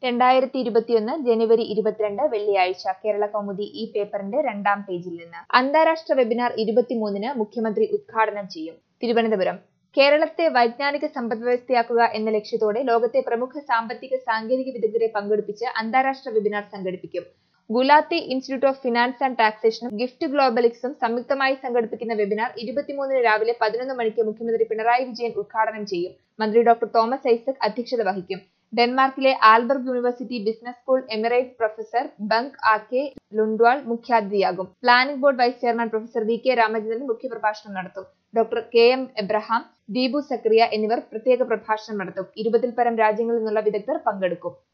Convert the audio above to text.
രണ്ടായിരത്തി ഇരുപത്തിയൊന്ന് ജനുവരി ഇരുപത്തിരണ്ട് വെള്ളിയാഴ്ച കേരള കൗമുദി ഈ പേപ്പറിന്റെ രണ്ടാം പേജിൽ നിന്ന് അന്താരാഷ്ട്ര വെബിനാർ ഇരുപത്തിമൂന്നിന് മുഖ്യമന്ത്രി ഉദ്ഘാടനം ചെയ്യും തിരുവനന്തപുരം കേരളത്തെ വൈജ്ഞാനിക സമ്പദ്വ്യവസ്ഥയാക്കുക എന്ന ലക്ഷ്യത്തോടെ ലോകത്തെ പ്രമുഖ സാമ്പത്തിക സാങ്കേതിക വിദഗ്ധരെ പങ്കെടുപ്പിച്ച് അന്താരാഷ്ട്ര വെബിനാർ സംഘടിപ്പിക്കും Gulati institute of finance and ടാക്സേഷനും ഗിഫ്റ്റ് ഗ്ലോബലിക്സും സംയുക്തമായി സംഘടിപ്പിക്കുന്ന വെബിനാർ ഇരുപത്തിമൂന്നിന് രാവിലെ പതിനൊന്ന് മണിക്ക് മുഖ്യമന്ത്രി പിണറായി വിജയൻ ഉദ്ഘാടനം ചെയ്യും മന്ത്രി ഡോക്ടർ തോമസ് ഐസക് അധ്യക്ഷത വഹിക്കും ഡെൻമാർക്കിലെ Aalborg university business school emeritus professor Bengt Ake Lundvall മുഖ്യാതിഥിയാകും planning board vice chairman professor V K Ramachandran മുഖ്യപ്രഭാഷണം നടത്തും doctor K M Abraham Deepu Sakaria എന്നിവർ പ്രത്യേക പ്രഭാഷണം നടത്തും ഇരുപതിൽ പരം രാജ്യങ്ങളിൽ നിന്നുള്ള വിദഗ്ധർ പങ്കെടുക്കും